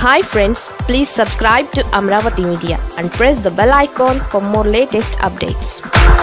hi friends please subscribe to Amaravati media and press the bell icon for more latest updates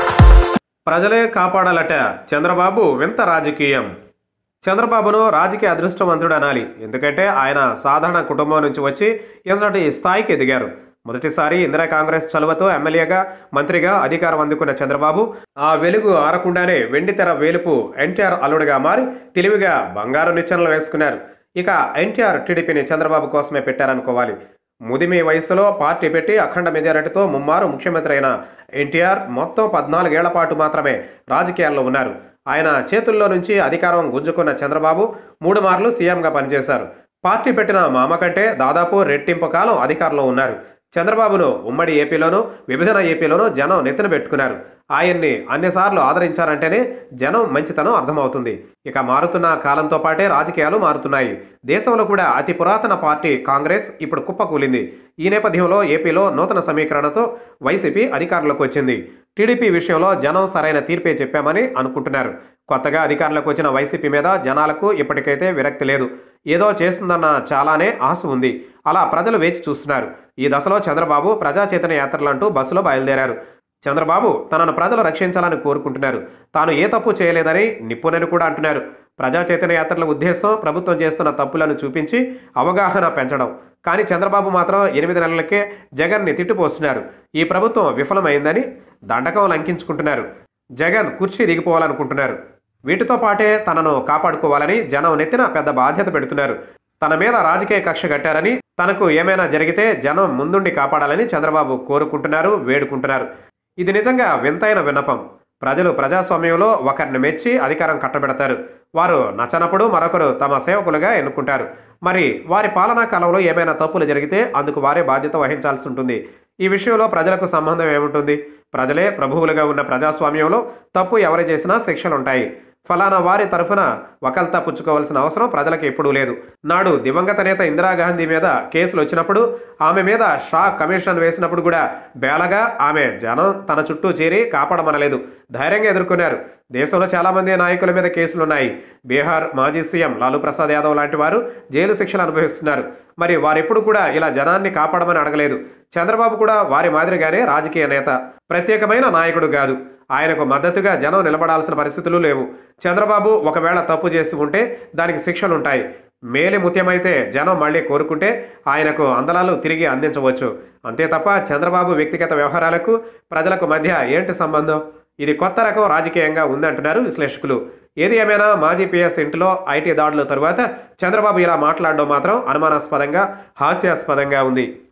ప్రజలే కాపాడాలట చంద్రబాబు వింత రాజకీయం చంద్రబాబును రాజకీయ అదృష్టవంతుడు అనాలి ఎందుకంటే ఆయన సాధారణ కుటుంబం నుంచి వచ్చి ఇంతటి స్థాయికి ఎదిగారు మొదటిసారి ఇందిరా కాంగ్రెస్ చలువతో ఎమ్మెల్యేగా మంత్రిగా అధికారం అందుకున్న చంద్రబాబు ఆ వెలుగు ఆరకుండానే వెండితెర వేలుపు ఎన్టీఆర్ అల్లుడిగా మారి తెలివిగా బంగారు నిచ్చెనలు వేసుకున్నారు ఇక ఎన్టీఆర్ టీడీపీని చంద్రబాబు కోసమే పెట్టారనుకోవాలి ముదిమి వయసులో పార్టీ పెట్టి అఖండ మెజారిటీతో ముమ్మారు ముఖ్యమంత్రి అయిన ఎన్టీఆర్ మొత్తం పద్నాలుగేళ్ల పాటు మాత్రమే రాజకీయాల్లో ఉన్నారు ఆయన చేతుల్లో నుంచి అధికారం గుంజుకున్న చంద్రబాబు మూడు మార్లు సీఎంగా పనిచేశారు పార్టీ పెట్టిన మామ కంటే దాదాపు రెట్టింపు కాలం అధికారంలో ఉన్నారు చంద్రబాబును ఉమ్మడి ఏపీలోనూ విభజన ఏపీలోనూ జనం నెత్తిన పెట్టుకున్నారు ఆయన్ని అన్నిసార్లు ఆదరించారంటేనే జనం మంచితనం అర్థమవుతుంది ఇక మారుతున్న కాలంతో పాటే రాజకీయాలు మారుతున్నాయి దేశంలో కూడా అతి పురాతన పార్టీ కాంగ్రెస్ ఇప్పుడు కుప్పకూలింది ఈ నేపథ్యంలో ఏపీలో నూతన సమీకరణతో వైసీపీ అధికారంలోకి వచ్చింది టీడీపీ విషయంలో జనం సరైన తీర్పే చెప్పామని అనుకుంటున్నారు కొత్తగా అధికారంలోకి వచ్చిన వైసీపీ మీద జనాలకు ఇప్పటికైతే విరక్తి లేదు ఏదో చేస్తుందన్న చాలానే ఆశ ఉంది అలా ప్రజలు వేచి చూస్తున్నారు ఈ దశలో చంద్రబాబు ప్రజా చైతన్య యాత్రలంటూ బస్సులో బయలుదేరారు చంద్రబాబు తనను ప్రజలు రక్షించాలని కోరుకుంటున్నారు తాను ఏ తప్పు చేయలేదని నిప్పునని కూడా అంటున్నారు ప్రజా చైతన్య యాత్రల ఉద్దేశం ప్రభుత్వం చేస్తున్న తప్పులను చూపించి అవగాహన పెంచడం కానీ చంద్రబాబు మాత్రం ఎనిమిది నెలలకే జగన్ని తిట్టిపోస్తున్నారు ఈ ప్రభుత్వం విఫలమైందని దండకం లంకించుకుంటున్నారు జగన్ కుర్చీ దిగిపోవాలనుకుంటున్నారు వీటితో పాటే తనను కాపాడుకోవాలని జనం నెత్తిన పెద్ద బాధ్యత పెడుతున్నారు తన మీద రాజకీయ కక్ష కట్టారని తనకు ఏమైనా జరిగితే జనం ముందుండి కాపాడాలని చంద్రబాబు కోరుకుంటున్నారు వేడుకుంటున్నారు ఇది నిజంగా వింతైన విన్నపం ప్రజలు ప్రజాస్వామ్యంలో ఒకరిని మెచ్చి అధికారం కట్టబెడతారు వారు నచ్చనప్పుడు మరొకరు తమ సేవకులుగా ఎన్నుకుంటారు మరి వారి పాలనా కాలంలో ఏమైనా తప్పులు జరిగితే అందుకు వారే బాధ్యత వహించాల్సి ఉంటుంది ఈ విషయంలో ప్రజలకు సంబంధం ఏముంటుంది ప్రజలే ప్రభువులుగా ఉన్న ప్రజాస్వామ్యంలో తప్పు ఎవరు చేసినా శిక్షలుంటాయి ఫలానా వారి తరఫున వకల్తా పుచ్చుకోవాల్సిన అవసరం ప్రజలకు ఎప్పుడూ లేదు నాడు దివంగత నేత ఇందిరాగాంధీ మీద కేసులు వచ్చినప్పుడు ఆమె మీద షా కమిషన్ వేసినప్పుడు కూడా బేలగా ఆమె జనం తన చుట్టూ చేరి కాపాడమనలేదు ధైర్యంగా ఎదుర్కొన్నారు దేశంలో చాలామంది నాయకుల మీద కేసులున్నాయి బీహార్ మాజీ సీఎం లాలూ ప్రసాద్ యాదవ్ లాంటి వారు జైలు శిక్షలు అనుభవిస్తున్నారు మరి వారెప్పుడు కూడా ఇలా జనాన్ని కాపాడమని అడగలేదు చంద్రబాబు కూడా వారి మాదిరిగానే రాజకీయ నేత ప్రత్యేకమైన నాయకుడు కాదు ఆయనకు మద్దతుగా జనం నిలబడాల్సిన పరిస్థితులు లేవు చంద్రబాబు ఒకవేళ తప్పు చేసి ఉంటే దానికి శిక్షలుంటాయి మేలి ముత్యమైతే జనం మళ్ళీ కోరుకుంటే ఆయనకు అందలాలు తిరిగి అందించవచ్చు అంతే తప్ప చంద్రబాబు వ్యక్తిగత వ్యవహారాలకు ప్రజలకు మధ్య ఏంటి సంబంధం ఇది కొత్త రకం రాజకీయంగా ఉందంటున్నారు విశ్లేషకులు ఏది ఏమైనా మాజీ పిఎస్ ఇంటిలో ఐటీ దాడుల తరువాత చంద్రబాబు ఇలా మాట్లాడడం మాత్రం అనుమానాస్పదంగా హాస్యాస్పదంగా ఉంది